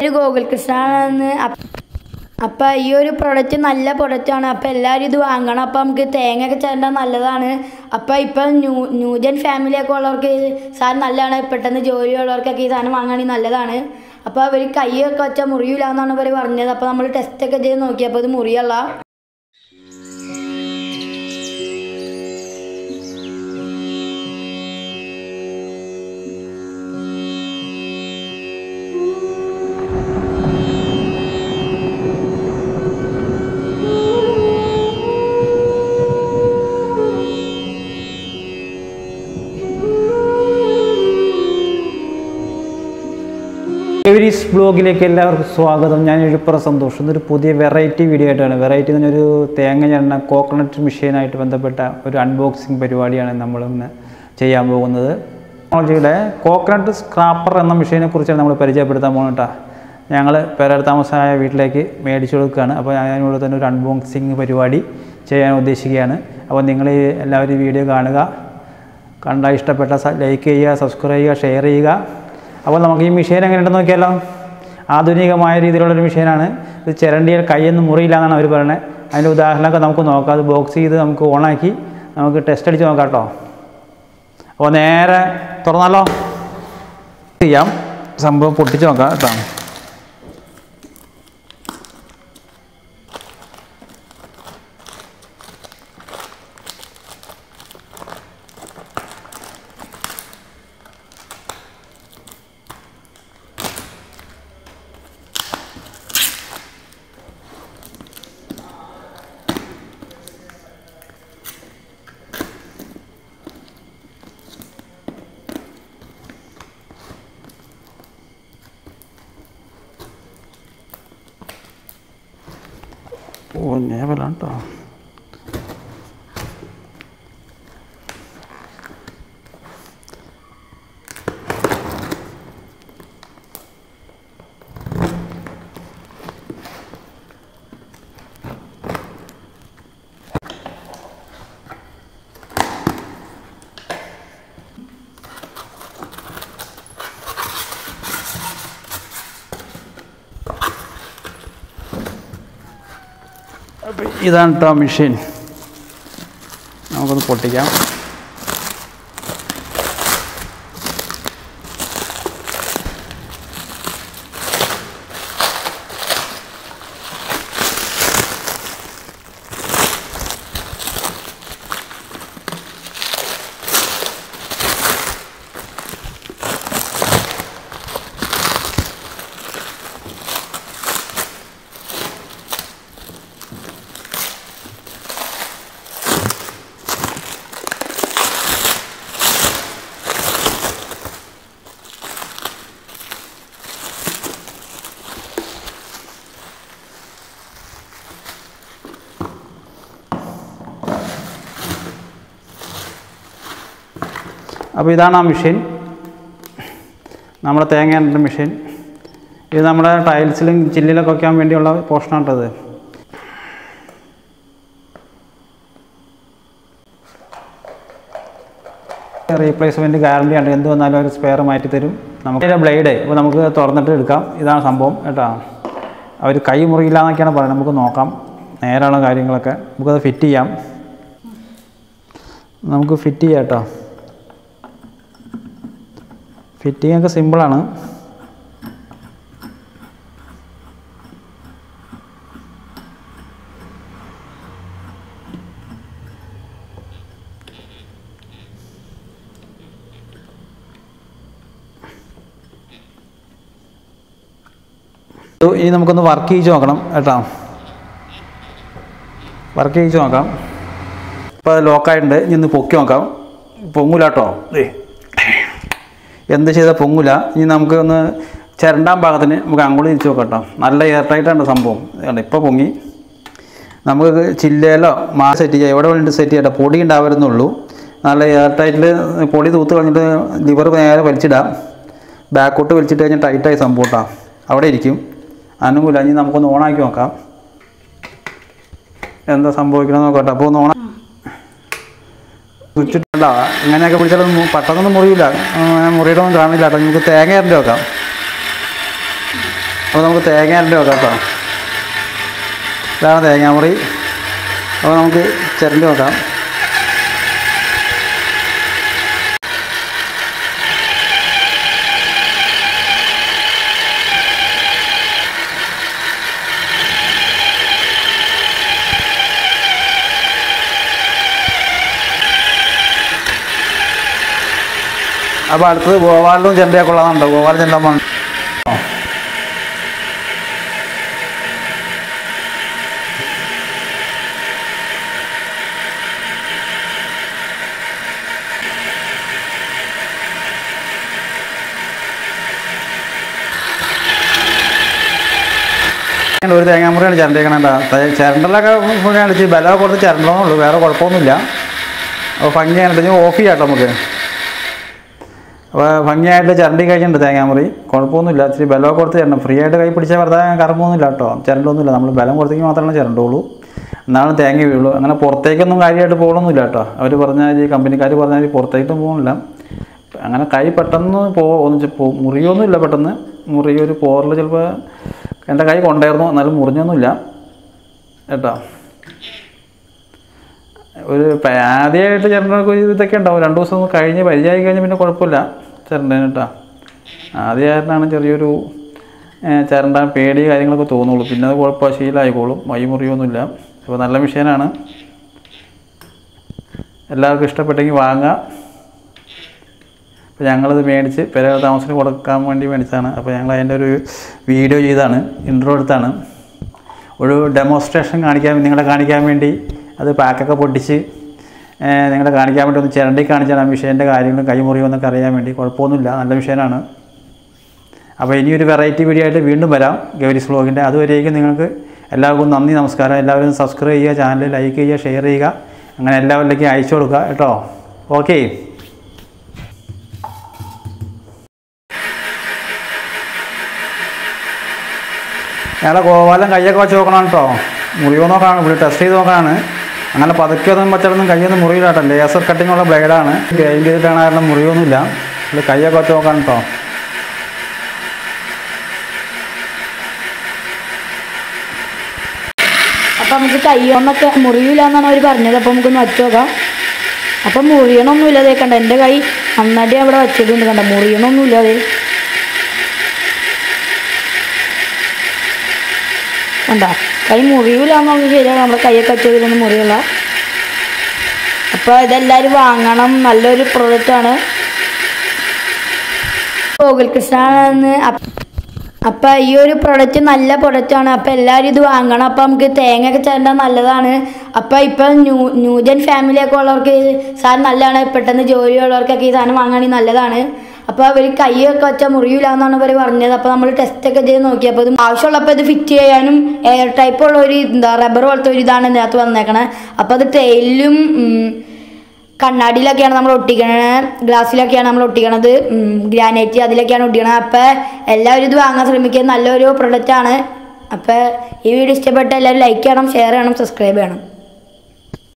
ഒരു ഗോകുൽ കൃഷ്ണന്ന് അപ്പം ഈ ഒരു പ്രൊഡക്റ്റ് നല്ല പ്രൊഡക്റ്റാണ് അപ്പം എല്ലാവരും ഇത് വാങ്ങണം അപ്പം നമുക്ക് തേങ്ങയൊക്കെ ചേരേണ്ട നല്ലതാണ് അപ്പം ഇപ്പം ന്യൂ ന്യൂജൻ ഫാമിലിയൊക്കെ ഉള്ളവർക്ക് ഈ സാധനം നല്ലതാണ് പെട്ടെന്ന് ജോലിയുള്ളവർക്കൊക്കെ ഈ സാധനം വാങ്ങുകയാണെങ്കിൽ നല്ലതാണ് അപ്പോൾ അവർ കൈയൊക്കെ വെച്ചാൽ മുറിയില്ല എന്നാണ് ഇവർ പറഞ്ഞത് അപ്പോൾ നമ്മൾ ടെസ്റ്റൊക്കെ ചെയ്ത് നോക്കിയപ്പോൾ ഇത് മുറിയല്ല എവരീസ് ബ്ലോഗിലേക്ക് എല്ലാവർക്കും സ്വാഗതം ഞാൻ എഴുപ്പുറ സന്തോഷം ഇതൊരു പുതിയ വെറൈറ്റി വീഡിയോ ആയിട്ടാണ് വെറൈറ്റി എന്ന് പറഞ്ഞൊരു തേങ്ങ ചേർന്ന കോക്കനട്ട് മെഷീനായിട്ട് ബന്ധപ്പെട്ട ഒരു അൺബോക്സിങ് പരിപാടിയാണ് നമ്മളിന്ന് ചെയ്യാൻ പോകുന്നത് ടെക്നോളജിയുടെ കോക്കനട്ട് സ്ക്രാപ്പർ എന്ന മെഷീനെ കുറിച്ചാണ് നമ്മൾ പരിചയപ്പെടുത്താൻ പോകുന്നത് കേട്ടോ ഞങ്ങൾ പേരട താമസമായ വീട്ടിലേക്ക് മേടിച്ചു കൊടുക്കുകയാണ് അപ്പോൾ അതിനോട് തന്നെ ഒരു അൺബോക്സിങ് പരിപാടി ചെയ്യാൻ ഉദ്ദേശിക്കുകയാണ് അപ്പോൾ നിങ്ങൾ ഈ എല്ലാവരും ഈ വീഡിയോ കാണുക കണ്ടാൽ ഇഷ്ടപ്പെട്ട ലൈക്ക് ചെയ്യുക സബ്സ്ക്രൈബ് ചെയ്യുക ഷെയർ ചെയ്യുക അപ്പോൾ നമുക്ക് ഈ മെഷീൻ എങ്ങനെയുണ്ടെന്ന് നോക്കിയാലോ ആധുനികമായ രീതിയിലുള്ളൊരു മെഷീനാണ് ഇത് ചിരണ്ടിയാൽ കൈയൊന്നും മുറിയില്ല എന്നാണ് അവർ പറയുന്നത് അതിൻ്റെ ഉദാഹരണമൊക്കെ നമുക്ക് നോക്കാം അത് ബോക്സ് ചെയ്ത് നമുക്ക് ഓണാക്കി നമുക്ക് ടെസ്റ്റ് അടിച്ച് നോക്കാം കേട്ടോ അപ്പോൾ നേരെ തുറന്നാലോ ചെയ്യാം സംഭവം പൊട്ടിച്ച് നോക്കാം കേട്ടോ ഓ നേവലാണ് കേട്ടോ അപ്പോൾ ഇതാണ് കേട്ടോ മെഷീൻ നമുക്കൊന്ന് പൊട്ടിക്കാം അപ്പോൾ ഇതാണ് ആ മെഷീൻ നമ്മുടെ തേങ്ങ മെഷീൻ ഇത് നമ്മുടെ ടൈൽസിലും ചില്ലിലൊക്കെ വയ്ക്കാൻ വേണ്ടിയുള്ള പോർഷനാട്ടത് റീപ്ലേസ്മെൻറ്റ് ഗ്യാരണ്ടി ഉണ്ട് എന്ത് വന്നാലും ഒരു സ്പെയർ മാറ്റി തരും നമുക്ക് ഇതിൻ്റെ ബ്ലേഡ് ഇപ്പോൾ നമുക്ക് തുറന്നിട്ട് എടുക്കാം ഇതാണ് സംഭവം കേട്ടോ അവർ കൈ മുറിയില്ല എന്നൊക്കെയാണ് പറയുന്നത് നമുക്ക് നോക്കാം നേരാണ് കാര്യങ്ങളൊക്കെ നമുക്കത് ഫിറ്റ് ചെയ്യാം നമുക്ക് ഫിറ്റ് ചെയ്യാം കേട്ടോ ഫിറ്റിംഗ് ഒക്കെ സിമ്പിളാണ് ഇനി നമുക്കൊന്ന് വർക്ക് ചെയ്ത് നോക്കണം കേട്ടോ വർക്ക് ചെയ്ത് നോക്കാം ഇപ്പോൾ അത് ലോക്കായിട്ടുണ്ട് ഇനി ഒന്ന് പൊക്കി നോക്കാം പൊങ്ങൂല കേട്ടോ ദേ എന്ത് ചെയ്താൽ പൊങ്ങൂല ഇനി നമുക്ക് ഒന്ന് ചിരണ്ടാൻ പാകത്തിന് നമുക്ക് അങ്ങോട്ട് തിരിച്ച് നോക്കാം കേട്ടോ നല്ല എയർ ടൈറ്റാണ് സംഭവം കണ്ടോ ഇപ്പോൾ പൊങ്ങി നമുക്ക് ചില്ലയിലോ മാ സെറ്റ് ചെയ്യാം എവിടെ വേണ്ടി സെറ്റ് ചെയ്യട്ടെ പൊടി ഉണ്ടാവരുന്നുള്ളൂ നല്ല എയർ ടൈറ്റിൽ പൊടി തൂത്ത് കളഞ്ഞിട്ട് ലിവർ നേരെ വലിച്ചിടാം ബാക്കോട്ട് വലിച്ചിട്ട് കഴിഞ്ഞാൽ ടൈറ്റായി സംഭവം കേട്ടോ അവിടെ ഇരിക്കും അനുകൂല ഇനി നമുക്കൊന്ന് ഓണാക്കി നോക്കാം എന്താ സംഭവിക്കണമെന്ന് നോക്കട്ടെ അപ്പോൾ ഒന്ന് ഓണ സ്വിച്ചിട്ടല്ല ഇങ്ങനെയൊക്കെ പിടിച്ചാലൊന്നും പെട്ടെന്നൊന്നും മുറിയില്ല മുറിയുടെ ഒന്നും കാണില്ല കേട്ടോ നമുക്ക് തേങ്ങ ഇറണ്ടി വെക്കാം അപ്പോൾ നമുക്ക് തേങ്ങ അരണ്ടി വെക്കാം കേട്ടോ ഇതാണ് തേങ്ങാമുറി അപ്പോൾ നമുക്ക് ചിരണ്ടി വെക്കാം അപ്പോൾ അടുത്തത് ഗോവാളിലും ചെണ്ടയൊക്കെ ഉള്ളതുണ്ടോ ഗോവാൾ ചെണ്ടമ്മ ഒരു തേങ്ങാമുറിയാണ് ചിരണ്ടിക്കണേണ്ട ചിരണ്ടലൊക്കെ മുറിയാണ് ഇച്ചിരി ബലമൊക്കെ കൊടുത്ത് ചിരണ്ടണമെന്നുള്ളൂ വേറെ കുഴപ്പമൊന്നുമില്ല അപ്പോൾ ഭംഗിയായിട്ട് ഇനി ഓഫ് ചെയ്യാം കേട്ടോ നമുക്ക് അപ്പോൾ ഭംഗിയായിട്ട് ചിരണ്ടി കഴിഞ്ഞിട്ടുണ്ട് തേങ്ങാമുറി കുഴപ്പമൊന്നുമില്ല ഇച്ചിരി ബലമൊക്കെ കൊടുത്ത് ചിരണ്ടം ഫ്രീ ആയിട്ട് കൈ പിടിച്ചാൽ വെറുതെ കറങ്ങൊന്നുമില്ല കേട്ടോ ചിരണ്ടൊന്നുമില്ല നമ്മൾ ബലം കൊടുത്തെങ്കിൽ മാത്രമേ ചിരണ്ടുള്ളൂ എന്നാലും തേങ്ങ വീഴുള്ളൂ അങ്ങനെ പുറത്തേക്കൊന്നും കാര്യമായിട്ട് പോകണമെന്നില്ല കേട്ടോ അവർ പറഞ്ഞാൽ ഈ കമ്പനിക്കാർ പറഞ്ഞാൽ പുറത്തേക്കൊന്നും പോകുന്നില്ല അങ്ങനെ കൈ പെട്ടെന്ന് പോ ഒന്ന് പോ മുറിയൊന്നുമില്ല പെട്ടെന്ന് മുറി ഒരു പോറിൽ ചിലപ്പോൾ എൻ്റെ കൈ കൊണ്ടായിരുന്നു എന്നാലും മുറിഞ്ഞൊന്നുമില്ല കേട്ടോ ഒരു പ- ആദ്യമായിട്ട് ചിരണ്ടൊക്കെ ഒരു ഇതൊക്കെ ഉണ്ടാവും രണ്ട് ദിവസം ഒന്ന് കഴിഞ്ഞ് പരിചയമായി കഴിഞ്ഞാൽ പിന്നെ കുഴപ്പമില്ല ചിരണ്ടേന് കേട്ടോ ആദ്യമായിട്ടാണ് ചെറിയൊരു ചിരണ്ട പേടി കാര്യങ്ങളൊക്കെ തോന്നുള്ളൂ പിന്നെ അത് കുഴപ്പം ശീലമായിക്കോളും വൈ മുറിയൊന്നുമില്ല അപ്പോൾ നല്ല മെഷീനാണ് എല്ലാവർക്കും ഇഷ്ടപ്പെട്ടെങ്കിൽ വാങ്ങാം അപ്പോൾ ഞങ്ങളിത് മേടിച്ച് പെര താമസത്തിന് കൊടുക്കാൻ വേണ്ടി മേടിച്ചതാണ് അപ്പോൾ ഞങ്ങൾ അതിൻ്റെ ഒരു വീഡിയോ ചെയ്താണ് ഇൻട്രോ എടുത്താണ് ഒരു ഡെമോൺസ്ട്രേഷൻ കാണിക്കാൻ നിങ്ങളെ കാണിക്കാൻ വേണ്ടി അത് പാക്കൊക്കെ പൊട്ടിച്ച് ഏഹ്, നിങ്ങളെ കാണിക്കാൻ വേണ്ടി ഒന്ന് ചിരണ്ടി കാണിച്ചാണ് ആ മിഷീൻ്റെ കാര്യങ്ങളും കൈമുറിയുമെന്നൊക്കെ അറിയാൻ വേണ്ടി കുഴപ്പമൊന്നുമില്ല നല്ല മിഷീനാണ് അപ്പോൾ ഇനിയൊരു വെറൈറ്റി വീഡിയോ ആയിട്ട് വീണ്ടും വരാം ഗൗരീസ് വ്ളോഗിൻ്റെ അതുവരേക്കും നിങ്ങൾക്ക് എല്ലാവർക്കും നന്ദി നമസ്കാരം എല്ലാവരും സബ്സ്ക്രൈബ് ചെയ്യുക ചാനൽ ലൈക്ക് ചെയ്യുക ഷെയർ ചെയ്യുക അങ്ങനെ എല്ലാവരിലേക്കും അയച്ചു കൊടുക്കുക കേട്ടോ ഓക്കേ ഞങ്ങളെ ഗോപാലം കയ്യൊക്കെ വെച്ച് നോക്കണം കേട്ടോ മുറിയോ നോക്കാണ് ഇവിടെ ടെസ്റ്റ് ചെയ്ത് നോക്കാനാണ് അങ്ങനെ പതുക്കെ ഒന്നും വെച്ചാലൊന്നും കയ്യൊന്നും മുറിയില്ല കേട്ടോ ലേസർ കട്ടിംഗ് ഉള്ള ബ്ലേഡാണ് ഗ്രൈൻഡ് ചെയ്തിട്ടാണ് കാരണം മുറിയൊന്നുമില്ല ഇത് കയ്യൊക്കെ വെച്ച് നോക്കാൻ കേട്ടോ അപ്പം നമുക്ക് കയ്യൊന്നൊക്കെ മുറിയില്ല എന്നാണ് അവർ പറഞ്ഞത് അപ്പം നമുക്കൊന്ന് വച്ച് നോക്കാം അപ്പം മുറിയണമൊന്നുമില്ല അതേ കണ്ട എൻ്റെ കൈ നന്നായിട്ട് അവിടെ വെച്ചിട്ടുണ്ട് കണ്ട മുറിയണമൊന്നുമില്ല അതേ കണ്ട കൈ മുറിയില്ല എന്നൊന്നും ശരിയാണ് നമ്മുടെ കൈയൊക്കെ വെച്ചതിലൊന്നും മുറിയില്ല അപ്പോൾ ഇതെല്ലാവരും വാങ്ങണം നല്ലൊരു പ്രൊഡക്റ്റാണ് ഗോകുൽ കൃഷ്ണ എന്ന് അപ്പം ഈ ഒരു പ്രൊഡക്റ്റ് നല്ല പ്രൊഡക്റ്റാണ് അപ്പം എല്ലാവരും ഇത് വാങ്ങണം അപ്പം നമുക്ക് തേങ്ങ ഒക്കെ ചേരേണ്ടത് നല്ലതാണ് അപ്പം ഇപ്പം ന്യൂ ന്യൂജൻ ഫാമിലിയൊക്കെ ഉള്ളവർക്ക് സാധനം നല്ലതാണ് പെട്ടെന്ന് ജോലിയുള്ളവർക്കൊക്കെ ഈ സാധനം വാങ്ങുകയാണെങ്കിൽ നല്ലതാണ് അപ്പോൾ അവർ കൈയൊക്കെ വെച്ചാൽ മുറിയില്ല എന്നാണ് ഇവർ പറഞ്ഞത് അപ്പോൾ നമ്മൾ ടെസ്റ്റ് ഒക്കെ ചെയ്ത് നോക്കി അപ്പോൾ ഇത് ആവശ്യമുള്ളപ്പോൾ ഇത് ഫിറ്റ് ചെയ്യാനും എയർ ടൈപ്പ് ഉള്ള ഒരു എന്താ റബ്ബർ പോലത്തെ ഒരു ഇതാണ് ഇതിനകത്ത് വന്നേക്കണേ അപ്പോൾ അത് ടെയിലും കണ്ണാടിയിലൊക്കെയാണ് നമ്മൾ ഒട്ടിക്കണത് ഗ്ലാസ്സിലൊക്കെയാണ് നമ്മൾ ഒട്ടിക്കണത് ഗ്രാനൈറ്റ് അതിലൊക്കെയാണ് ഒട്ടിക്കണത് അപ്പോൾ എല്ലാവരും ഇത് വാങ്ങാൻ ശ്രമിക്കുക നല്ലൊരു പ്രൊഡക്റ്റാണ് അപ്പോൾ ഈ വീഡിയോ ഇഷ്ടപ്പെട്ട എല്ലാവരും ലൈക്ക് ചെയ്യണം ഷെയർ ചെയ്യണം സബ്സ്ക്രൈബ് ചെയ്യണം